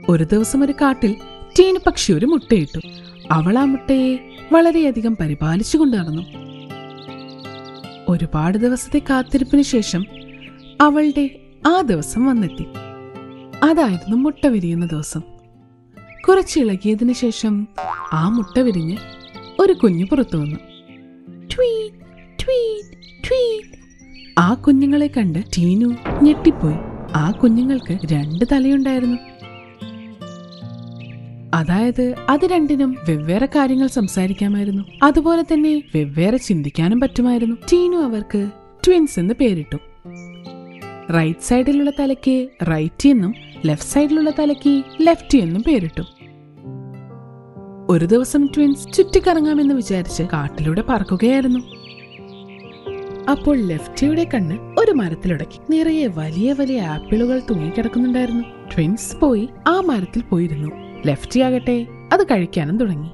ഒരു ദിവസം ഒരു കാട്ടിൽ ടീനു പക്ഷി ഒരു മുട്ടയിട്ടു അവൾ ആ മുട്ടയെ വളരെയധികം പരിപാലിച്ചുകൊണ്ട് നടന്നു ഒരുപാട് ദിവസത്തെ കാത്തിരിപ്പിന് ശേഷം അവളുടെ ആ ദിവസം വന്നെത്തി അതായിരുന്നു മുട്ട വിരിയുന്ന ദിവസം കുറച്ച് ഇളകിയതിനു ശേഷം ആ മുട്ട വിരിഞ്ഞ് ഒരു കുഞ്ഞു പുറത്തു വന്നു ട്വീറ്റ്, ട്വീറ്റ്, ട്വീറ്റ്. ആ കുഞ്ഞുങ്ങളെ കണ്ട് ടീനു ഞെട്ടിപ്പോയി ആ കുഞ്ഞുങ്ങൾക്ക് രണ്ട് തലയുണ്ടായിരുന്നു അതായത് അത് രണ്ടിനും വെവ്വേറെ കാര്യങ്ങൾ സംസാരിക്കാമായിരുന്നു അതുപോലെ തന്നെ വെവ്വേറെ ചിന്തിക്കാനും പറ്റുമായിരുന്നു ടീനു അവർക്ക് ട്വിൻസ് എന്ന് പേരിട്ടു റൈറ്റ് സൈഡിലുള്ള തലയ്ക്ക് റൈറ്റ് എന്നും ലെഫ്റ്റ് സൈഡിലുള്ള തലയ്ക്ക് ലെഫ്റ്റ് എന്നും പേരിട്ടു ഒരു ദിവസം ട്വിൻസ് ചുറ്റിക്കറങ്ങാമെന്ന് വിചാരിച്ച് കാട്ടിലൂടെ പറക്കുകയായിരുന്നു അപ്പോൾ ലെഫ്റ്റിയുടെ കണ്ണ് ഒരു മരത്തിലുടക്കി നിറയെ വലിയ വലിയ ആപ്പിളുകൾ തൂങ്ങിക്കിടക്കുന്നുണ്ടായിരുന്നു ട്വിൻസ് പോയി ആ മരത്തിൽ പോയിരുന്നു ലെഫ്റ്റി ആകട്ടെ അത് കഴിക്കാനും തുടങ്ങി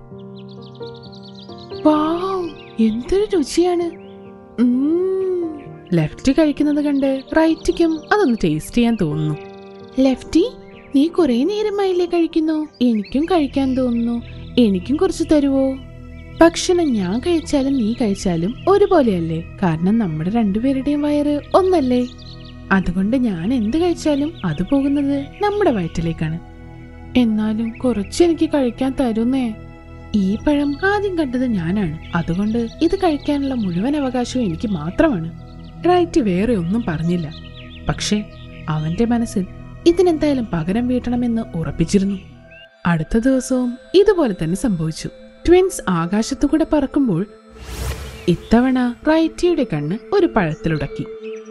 വാവ് എന്തൊരു രുചിയാണ് ഉം. ലെഫ്റ്റ് കഴിക്കുന്നത് കണ്ട് റൈറ്റിക്കും അതൊന്ന് ടേസ്റ്റ് ചെയ്യാൻ തോന്നുന്നു ലെഫ്റ്റി നീ കുറെ നേരമായില്ലേ കഴിക്കുന്നു എനിക്കും കഴിക്കാൻ തോന്നുന്നു എനിക്കും കുറച്ച് തരുവോ ഭക്ഷണം ഞാൻ കഴിച്ചാലും നീ കഴിച്ചാലും ഒരുപോലെയല്ലേ കാരണം നമ്മുടെ രണ്ടുപേരുടെയും വയറ് ഒന്നല്ലേ അതുകൊണ്ട് ഞാൻ എന്ത് കഴിച്ചാലും അത് പോകുന്നത് നമ്മുടെ വയറ്റിലേക്കാണ് എന്നാലും കുറച്ച് എനിക്ക് കഴിക്കാൻ തരുന്നേ ഈ പഴം ആദ്യം കണ്ടത് ഞാനാണ് അതുകൊണ്ട് ഇത് കഴിക്കാനുള്ള മുഴുവൻ അവകാശവും എനിക്ക് മാത്രമാണ് റൈറ്റ് വേറെ ഒന്നും പറഞ്ഞില്ല പക്ഷേ അവന്റെ മനസ്സിൽ ഇതിനെന്തായാലും പകരം വീട്ടണമെന്ന് ഉറപ്പിച്ചിരുന്നു അടുത്ത ദിവസവും ഇതുപോലെ തന്നെ സംഭവിച്ചു ട്വിൻസ് ആകാശത്തുകൂടെ പറക്കുമ്പോൾ ഇത്തവണ റൈറ്റിയുടെ കണ്ണ് ഒരു പഴത്തിലുടക്കി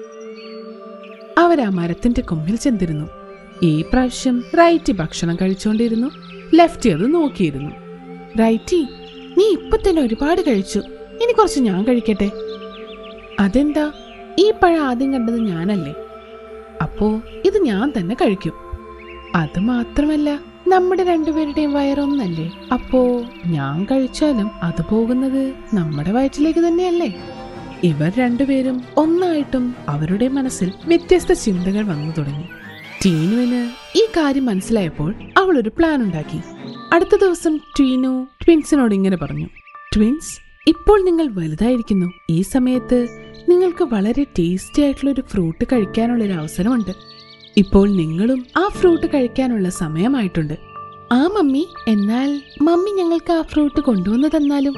അവരാ മരത്തിന്റെ കൊമ്പിൽ ചെന്നിരുന്നു ഈ പ്രാവശ്യം റൈറ്റി ഭക്ഷണം കഴിച്ചുകൊണ്ടിരുന്നു ലെഫ്റ്റി അത് നോക്കിയിരുന്നു റൈറ്റി നീ ഇപ്പൊ തന്നെ ഒരുപാട് കഴിച്ചു ഇനി കുറച്ച് ഞാൻ കഴിക്കട്ടെ അതെന്താ ഈ പഴം ആദ്യം കണ്ടത് ഞാനല്ലേ അപ്പോ ഇത് ഞാൻ തന്നെ കഴിക്കും അത് മാത്രമല്ല നമ്മുടെ രണ്ടുപേരുടെയും വയറൊന്നല്ലേ അപ്പോ ഞാൻ കഴിച്ചാലും അത് പോകുന്നത് നമ്മുടെ വയറ്റിലേക്ക് തന്നെയല്ലേ ഇവർ രണ്ടുപേരും ഒന്നായിട്ടും അവരുടെ മനസ്സിൽ വ്യത്യസ്ത ചിന്തകൾ വന്നു തുടങ്ങി ടീനുവിന് ഈ കാര്യം മനസ്സിലായപ്പോൾ അവൾ ഒരു പ്ലാൻ ഉണ്ടാക്കി അടുത്ത ദിവസം ടീനു ട്വിൻസിനോട് ഇങ്ങനെ പറഞ്ഞു ട്വിൻസ് ഇപ്പോൾ നിങ്ങൾ വലുതായിരിക്കുന്നു ഈ സമയത്ത് നിങ്ങൾക്ക് വളരെ ടേസ്റ്റി ആയിട്ടുള്ള ഒരു ഫ്രൂട്ട് കഴിക്കാനുള്ള ഒരു അവസരമുണ്ട് ഇപ്പോൾ നിങ്ങളും ആ ഫ്രൂട്ട് കഴിക്കാനുള്ള സമയമായിട്ടുണ്ട് ആ മമ്മി എന്നാൽ മമ്മി ഞങ്ങൾക്ക് ആ ഫ്രൂട്ട് കൊണ്ടുവന്ന് തന്നാലും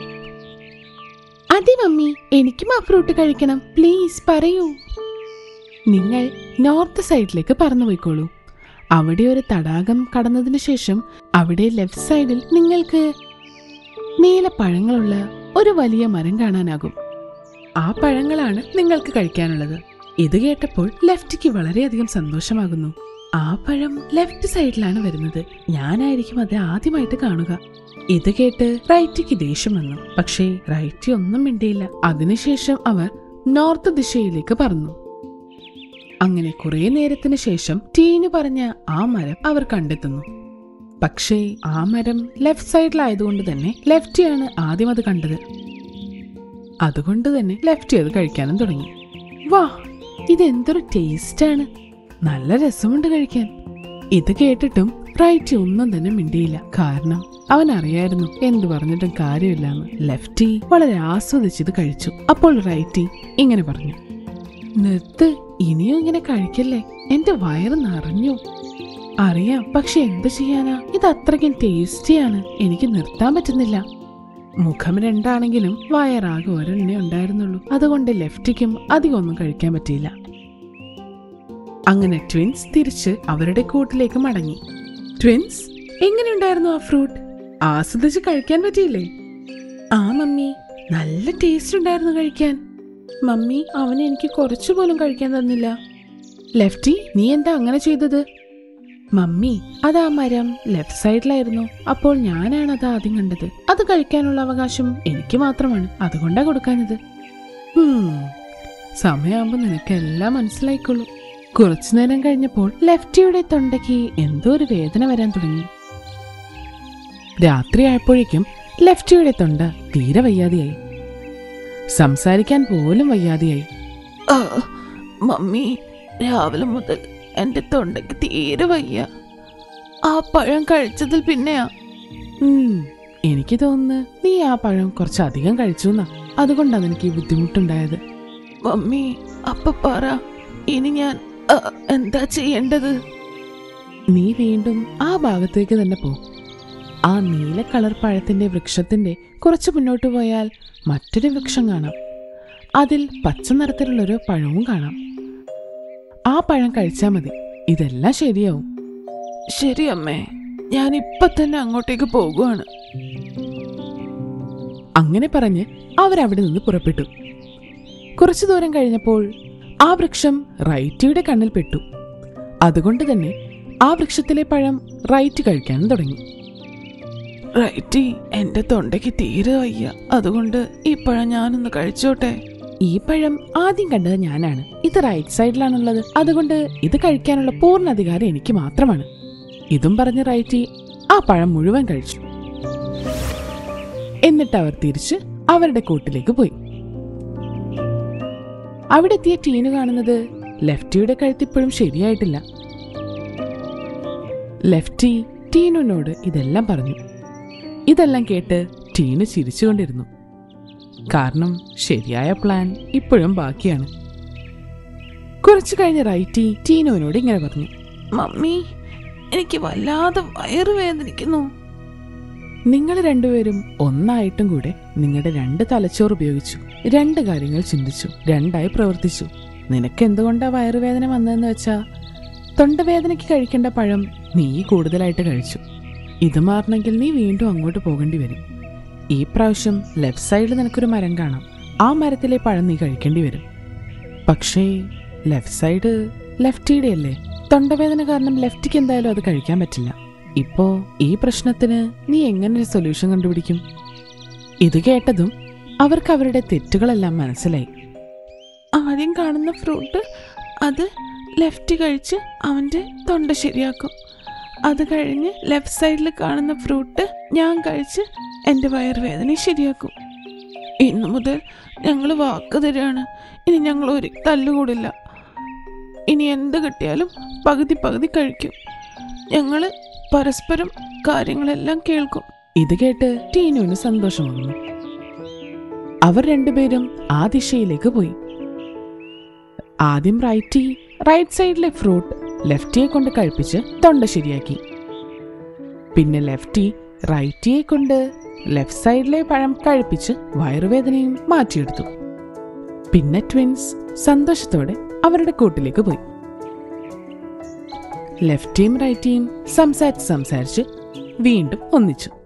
അതെ മമ്മി എനിക്കും ആ ഫ്രൂട്ട് കഴിക്കണം പ്ലീസ് പറയൂ നിങ്ങൾ നോർത്ത് സൈഡിലേക്ക് പറന്നു പോയിക്കോളൂ അവിടെ ഒരു തടാകം കടന്നതിന് ശേഷം അവിടെ ലെഫ്റ്റ് സൈഡിൽ നിങ്ങൾക്ക് നീല പഴങ്ങളുള്ള ഒരു വലിയ മരം കാണാനാകും ആ പഴങ്ങളാണ് നിങ്ങൾക്ക് കഴിക്കാനുള്ളത് ഇത് കേട്ടപ്പോൾ ലെഫ്റ്റിക്ക് വളരെയധികം സന്തോഷമാകുന്നു ആ പഴം ലെഫ്റ്റ് സൈഡിലാണ് വരുന്നത് ഞാനായിരിക്കും അത് ആദ്യമായിട്ട് കാണുക ഇത് കേട്ട് റൈറ്റിക്ക് ദേഷ്യം വന്നു പക്ഷേ റൈറ്റി ഒന്നും മിണ്ടിയില്ല അതിനുശേഷം അവർ നോർത്ത് ദിശയിലേക്ക് പറന്നു അങ്ങനെ കുറെ നേരത്തിന് ശേഷം ടീനു പറഞ്ഞ ആ മരം അവർ കണ്ടെത്തുന്നു പക്ഷേ ആ മരം ലെഫ്റ്റ് സൈഡിലായതുകൊണ്ട് തന്നെ ലെഫ്റ്റിയാണ് ആദ്യം അത് കണ്ടത് അതുകൊണ്ട് തന്നെ ലെഫ്റ്റി അത് കഴിക്കാനും തുടങ്ങി വാ ഇതെന്തൊരു ടേസ്റ്റാണ് നല്ല രസമുണ്ട് കഴിക്കാൻ ഇത് കേട്ടിട്ടും റൈറ്റി ഒന്നും തന്നെ മിണ്ടിയില്ല കാരണം അവൻ അറിയായിരുന്നു എന്തു പറഞ്ഞിട്ടും കാര്യമില്ലാന്ന് ലെഫ്റ്റി വളരെ ആസ്വദിച്ചിത് കഴിച്ചു അപ്പോൾ റൈറ്റി ഇങ്ങനെ പറഞ്ഞു നിർത്ത് ഇനിയും ഇങ്ങനെ കഴിക്കല്ലേ എന്റെ വയറ് നിറഞ്ഞു അറിയാം പക്ഷെ എന്ത് ചെയ്യാനാ ഇത് അത്രയ്ക്കും ടേസ്റ്റിയാണ് എനിക്ക് നിർത്താൻ പറ്റുന്നില്ല മുഖം രണ്ടാണെങ്കിലും വയറാകെ ഒരെണ്ണേ ഉണ്ടായിരുന്നുള്ളൂ അതുകൊണ്ട് ലെഫ്റ്റിക്കും അധികം ഒന്നും കഴിക്കാൻ പറ്റിയില്ല അങ്ങനെ ട്വിൻസ് തിരിച്ച് അവരുടെ കൂട്ടിലേക്ക് മടങ്ങി ട്വിൻസ് എങ്ങനെയുണ്ടായിരുന്നു ആ ഫ്രൂട്ട് ആസ്വദിച്ച് കഴിക്കാൻ പറ്റിയില്ലേ ആ മമ്മി നല്ല ടേസ്റ്റ് ഉണ്ടായിരുന്നു കഴിക്കാൻ മമ്മി അവൻ എനിക്ക് കുറച്ചു പോലും കഴിക്കാൻ തന്നില്ല ലെഫ്റ്റി നീ എന്താ അങ്ങനെ ചെയ്തത് മമ്മി അത് ആ മരം ലെഫ്റ്റ് സൈഡിലായിരുന്നു അപ്പോൾ ഞാനാണ് അത് ആദ്യം കണ്ടത് അത് കഴിക്കാനുള്ള അവകാശം എനിക്ക് മാത്രമാണ് അതുകൊണ്ടാ കൊടുക്കാഞ്ഞത് ഹും, സമയമാകുമ്പോ നിനക്ക് എല്ലാം മനസ്സിലായിക്കൊള്ളൂ കുറച്ചു നേരം കഴിഞ്ഞപ്പോൾ ലെഫ്റ്റിയുടെ തൊണ്ടയ്ക്ക് എന്തോ ഒരു വേദന വരാൻ തുടങ്ങി രാത്രിയായപ്പോഴേക്കും ലെഫ്റ്റിയുടെ തൊണ്ട തീരെ വയ്യാതെയായി സംസാരിക്കാൻ പോലും വയ്യാതെയായി ആ, മമ്മി രാവിലെ മുതൽ എൻ്റെ തൊണ്ടയ്ക്ക് തീരെ വയ്യ ആ പഴം കഴിച്ചതിൽ പിന്നെയാ എനിക്ക് തോന്നുന്നു നീ ആ പഴം കുറച്ചധികം കഴിച്ചു എന്നാ അതുകൊണ്ടാണ് എനിക്ക് ഈ ബുദ്ധിമുട്ടുണ്ടായത് മമ്മി അപ്പ പറ ഇനി ഞാൻ അ, എന്താ ചെയ്യേണ്ടത് നീ വീണ്ടും ആ ഭാഗത്തേക്ക് തന്നെ പോ ആ നീല കളർ പഴത്തിന്റെ വൃക്ഷത്തിന്റെ കുറച്ച് മുന്നോട്ട് പോയാൽ മറ്റൊരു വൃക്ഷം കാണാം അതിൽ പച്ച നിറത്തിലുള്ളൊരു പഴവും കാണാം ആ പഴം കഴിച്ചാൽ മതി ഇതെല്ലാം ശരിയാവും ശരി അമ്മേ ഞാൻ ഇപ്പൊ തന്നെ അങ്ങോട്ടേക്ക് പോകുവാണ് അങ്ങനെ പറഞ്ഞ് അവരവിടെ നിന്ന് പുറപ്പെട്ടു കുറച്ചു ദൂരം കഴിഞ്ഞപ്പോൾ ആ വൃക്ഷം റൈറ്റിയുടെ കണ്ണിൽ പെട്ടു അതുകൊണ്ട് തന്നെ ആ വൃക്ഷത്തിലെ പഴം റൈറ്റ് കഴിക്കാനും തുടങ്ങി റൈറ്റി എന്റെ തൊണ്ടയ്ക്ക് തീരെ വയ്യ അതുകൊണ്ട് ഈ പഴം ഞാനൊന്ന് കഴിച്ചോട്ടെ ഈ പഴം ആദ്യം കണ്ടത് ഞാനാണ് ഇത് റൈറ്റ് സൈഡിലാണുള്ളത് അതുകൊണ്ട് ഇത് കഴിക്കാനുള്ള പൂർണ്ണ അധികാരം എനിക്ക് മാത്രമാണ് ഇതും പറഞ്ഞ് റൈറ്റി ആ പഴം മുഴുവൻ കഴിച്ചു എന്നിട്ട് അവർ തിരിച്ച് അവരുടെ കൂട്ടിലേക്ക് പോയി അവിടെ എത്തിയ ടീന് കാണുന്നത് ലെഫ്റ്റിയുടെ കഴുത്തിപ്പോഴും ശരിയായിട്ടില്ല ലെഫ്റ്റി ടീനുവിനോട് ഇതെല്ലാം പറഞ്ഞു ഇതെല്ലാം കേട്ട് ടീന് ചിരിച്ചുകൊണ്ടിരുന്നു കാരണം ശരിയായ പ്ലാൻ ഇപ്പോഴും ബാക്കിയാണ് കുറച്ചു കഴിഞ്ഞ് റൈറ്റി ടീനുവിനോട് ഇങ്ങനെ പറഞ്ഞു മമ്മി എനിക്ക് വല്ലാതെ വയറുവേദനിക്കുന്നു നിങ്ങൾ രണ്ടുപേരും ഒന്നായിട്ടും കൂടെ നിങ്ങളുടെ രണ്ട് തലച്ചോറ് ഉപയോഗിച്ചു രണ്ട് കാര്യങ്ങൾ ചിന്തിച്ചു രണ്ടായി പ്രവർത്തിച്ചു നിനക്ക് എന്തുകൊണ്ടാ വയറുവേദന വന്നതെന്ന് വെച്ചാ തൊണ്ടവേദനയ്ക്ക് കഴിക്കേണ്ട പഴം നീ കൂടുതലായിട്ട് കഴിച്ചു ഇത് മാറണമെങ്കിൽ നീ വീണ്ടും അങ്ങോട്ട് പോകേണ്ടി വരും ഈ പ്രാവശ്യം ലെഫ്റ്റ് സൈഡിൽ നിനക്കൊരു മരം കാണാം ആ മരത്തിലെ പഴം നീ കഴിക്കേണ്ടി വരും പക്ഷേ ലെഫ്റ്റ് സൈഡ് ലെഫ്റ്റിയുടെ അല്ലേ തൊണ്ടവേദന കാരണം ലെഫ്റ്റിക്ക് എന്തായാലും അത് കഴിക്കാൻ പറ്റില്ല ഇപ്പോ ഈ പ്രശ്നത്തിന് നീ എങ്ങനെ ഒരു സൊല്യൂഷൻ കണ്ടുപിടിക്കും ഇത് കേട്ടതും അവർക്ക് അവരുടെ തെറ്റുകളെല്ലാം മനസ്സിലായി ആദ്യം കാണുന്ന ഫ്രൂട്ട് അത് ലെഫ്റ്റ് കഴിച്ച് അവൻ്റെ തൊണ്ട ശരിയാക്കും അത് കഴിഞ്ഞ് ലെഫ്റ്റ് സൈഡിൽ കാണുന്ന ഫ്രൂട്ട് ഞാൻ കഴിച്ച് എൻ്റെ വയറുവേദന ശരിയാക്കും ഇന്നു മുതൽ ഞങ്ങൾ വാക്ക് തരികയാണ് ഇനി ഞങ്ങൾ ഒരു തല്ലുകൂടില്ല ഇനി എന്ത് കിട്ടിയാലും പകുതി പകുതി കഴിക്കും ഞങ്ങൾ പരസ്പരം കാര്യങ്ങളെല്ലാം കേൾക്കും ഇത് കേട്ട് ടീനുവിന് സന്തോഷമാകുന്നു അവർ രണ്ടുപേരും ആ ദിശയിലേക്ക് പോയി ആദ്യം റൈറ്റി റൈറ്റ് സൈഡിലെ ഫ്രൂട്ട് ലെഫ്റ്റിയെ കൊണ്ട് കഴിപ്പിച്ച് തൊണ്ട ശരിയാക്കി പിന്നെ ലെഫ്റ്റി റൈറ്റിയെ കൊണ്ട് ലെഫ്റ്റ് സൈഡിലെ പഴം കഴിപ്പിച്ച് വയറുവേദനയും മാറ്റിയെടുത്തു പിന്നെ ട്വിൻസ് സന്തോഷത്തോടെ അവരുടെ കൂട്ടിലേക്ക് പോയി ലെഫ്റ്റിയും റൈറ്റിയും സംസാരിച്ച് സംസാരിച്ച് വീണ്ടും ഒന്നിച്ചു